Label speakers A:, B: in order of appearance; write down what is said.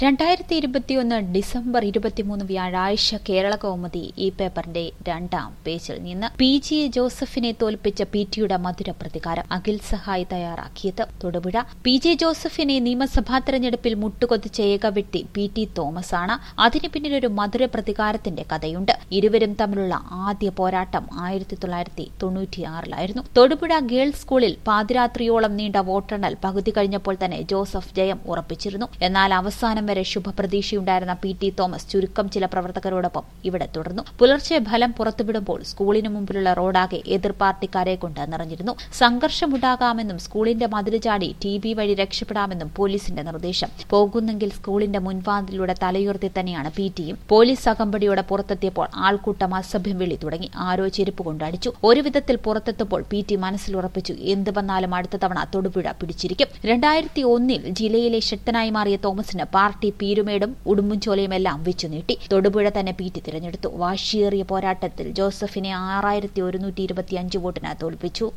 A: രണ്ടായിരത്തി ഇരുപത്തിയൊന്ന് ഡിസംബർ ഇരുപത്തിമൂന്ന് വ്യാഴാഴ്ച കേരള കൗമുദി ഈ പേപ്പറിന്റെ രണ്ടാം പേജിൽ നിന്ന് പി ജി എ ജോസഫിനെ തോൽപ്പിച്ച പി ടിയുടെ മധുര പ്രതികാരം അഖിൽ സഹായി തയ്യാറാക്കിയത് തൊടുപുഴ പി ജെ ജോസഫിനെ നിയമസഭാ തെരഞ്ഞെടുപ്പിൽ മുട്ടുകൊത്തിച്ച ഏക വ്യക്തി പി ടി തോമസ് ആണ് അതിനു പിന്നിലൊരു മധുര പ്രതികാരത്തിന്റെ കഥയുണ്ട് ഇരുവരും തമ്മിലുള്ള ആദ്യ പോരാട്ടം ആയിരത്തി തൊള്ളായിരത്തി തൊണ്ണൂറ്റിയാറിലായിരുന്നു തൊടുപുഴ ഗേൾസ് സ്കൂളിൽ പാതിരാത്രിയോളം നീണ്ട വോട്ടെണ്ണൽ പകുതി കഴിഞ്ഞപ്പോൾ തന്നെ ജോസഫ് ജയം ഉറപ്പിച്ചിരുന്നു എന്നാൽ അവസാനം വരെ ശുഭപ്രതീക്ഷയുണ്ടായിരുന്ന പി ടി തോമസ് ചുരുക്കം ചില പ്രവർത്തകരോടൊപ്പം ഇവിടെ തുടർന്നു പുലർച്ചെ ഫലം പുറത്തുവിടുമ്പോൾ സ്കൂളിന് മുമ്പിലുള്ള റോഡാകെ എതിർ പാർട്ടിക്കാരെ കൊണ്ട് നിറഞ്ഞിരുന്നു സംഘർഷമുണ്ടാകാമെന്നും സ്കൂളിന്റെ മതില് ചാടി ടി ബി വഴി രക്ഷപ്പെടാമെന്നും പോലീസിന്റെ നിർദ്ദേശം പോകുന്നെങ്കിൽ സ്കൂളിന്റെ മുൻവാതിലൂടെ തലയുയർത്തി തന്നെയാണ് പി ടിയും പോലീസ് അകമ്പടിയോടെ പുറത്തെത്തിയപ്പോൾ ആൾക്കൂട്ടം അസഭ്യം വിളി തുടങ്ങി ആരോ ചെരുപ്പ് കൊണ്ടടിച്ചു ഒരു വിധത്തിൽ പുറത്തെത്തുമ്പോൾ പി ടി മനസ്സിലുറപ്പിച്ചു എന്ത് വന്നാലും അടുത്ത തവണ തൊടുപുഴ പിടിച്ചിരിക്കും രണ്ടായിരത്തി ഒന്നിൽ ജില്ലയിലെ ശക്തനായി മാറിയ തോമസിന് പാർട്ടി പീരുമേടും ഉടുമ്പുംചോലയും എല്ലാം വെച്ചു നീട്ടി തൊടുപുഴ തന്നെ പി ടി തിരഞ്ഞെടുത്തു വാശിയേറിയ പോരാട്ടത്തിൽ ജോസഫിനെ ആറായിരത്തി ഒരുന്നൂറ്റി ഇരുപത്തിയഞ്ച് വോട്ടിന് തോൽപ്പിച്ചു